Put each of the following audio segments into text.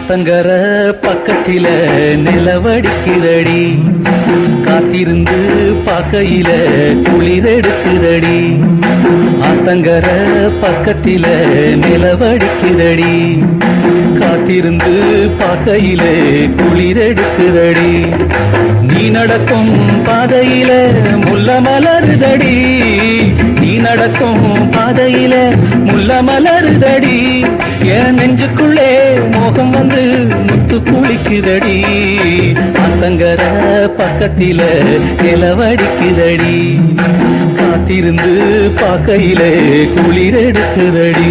ஆத்தங்கர பக்கத்தில நிலவடிக்கிறடி காத்திருந்து பார்க்கையில குளிரெடுக்குதடி ஆத்தங்கர பக்கத்தில நிலவடிக்கிறடி காத்திருந்து பார்க்கையில குளிரெடுக்குதடி நீ நடக்கும் பாதையில முல்ல மலருதடி நீ நடக்கும் பாதையில முல்ல மலருதடி என் நெஞ்சுக்குள்ளே மோகம் வந்து முத்து குளிக்குதடி அத்தங்கர பக்கத்தில நிலவடிக்குதடி காத்திருந்து பார்க்கையிலே குளிரெடுக்குதடி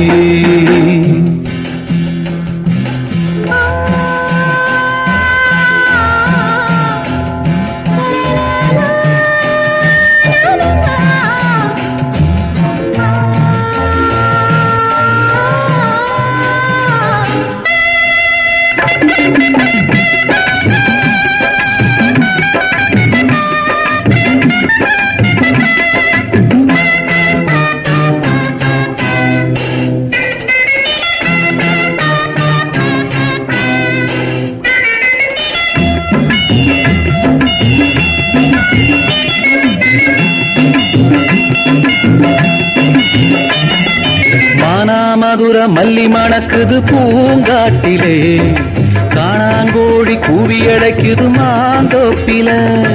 மானாமதுர மல்லி மணக்குது பூங்காட்டிலே காணாங்கோழி கூவி அடைக்குது மாந்தோப்பில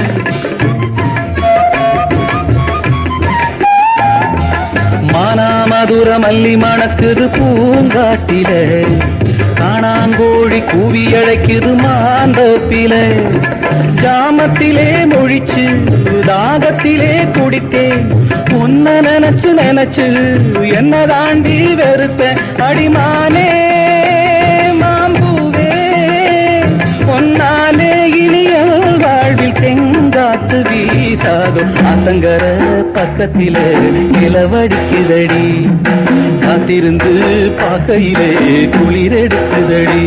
மானாமதுர மல்லி மணக்குது பூங்காட்டிலே காணாங்கோழி கூவி அடைக்குது மாந்தோப்பில ஜாமத்திலே மொழிச்சு தாகத்திலே குடித்தேன் உன்ன நினைச்சு நினைச்சு என்ன தாண்டி வெறுத்த அடிமானே மாம்பூவே பொன்னாலே இனிய வாழ்வில் தெங்காத்து வீசாதோ அத்தங்கர பக்கத்திலே நிலவடிக்குதடி காத்திருந்து பார்க்கையிலே குளிரெடுக்குதடி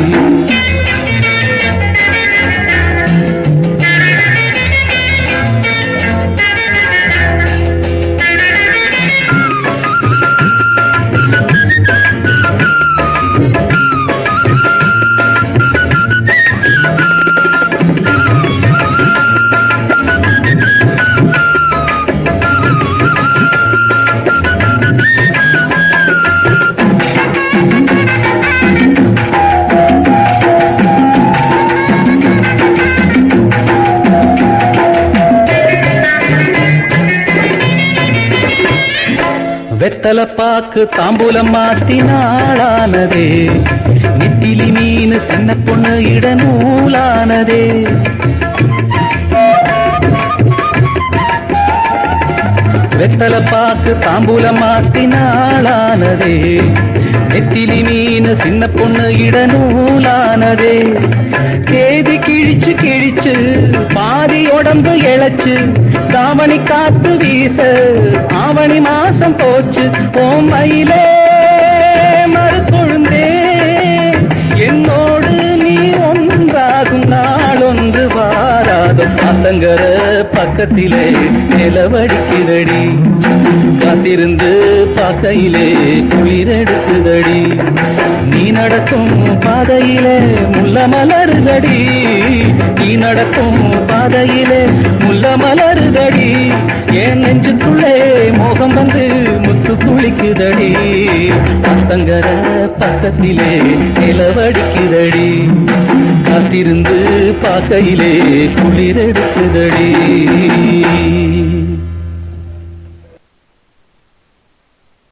வெத்தல பாக்கு தாம்பூலம் மாத்தி நாளானதே நெத்திலி மீன் சின்ன பொண்ணு இட நூலானதே வெத்தல பாக்கு தாம்பூலம் மாத்தி நாளானதே நெத்திலி மீன் சின்ன பொண்ணு இட நூலானதே தேதி கிழிச்சு கிழிச்சு பாதி உடம்பு இழைச்சு தாவணி காத்து வீச ஆவணி மாசம் போச்சு ஓம் மயிலே மறுசொழுந்தே என்னோடு நீ ஒன்றாகும் நாளொன்று வாராதோ அத்தங்கர பக்கத்திலே நிலவடிக்குதடி காத்திருந்து பார்க்கையிலே குளிரெடுக்குதடி நீ நடக்கும் பாதையிலே முல்ல மலருதடி நீ நடக்கும் பாதையிலே முல்ல மலருதடி என் நெஞ்சுக்குள்ளே மோகம் வந்து முத்து குளிக்குதடி அத்தங்கர பக்கத்திலே நிலவடிக்குதடி காத்திருந்து பார்க்கையிலே குளிரெடுக்குதடி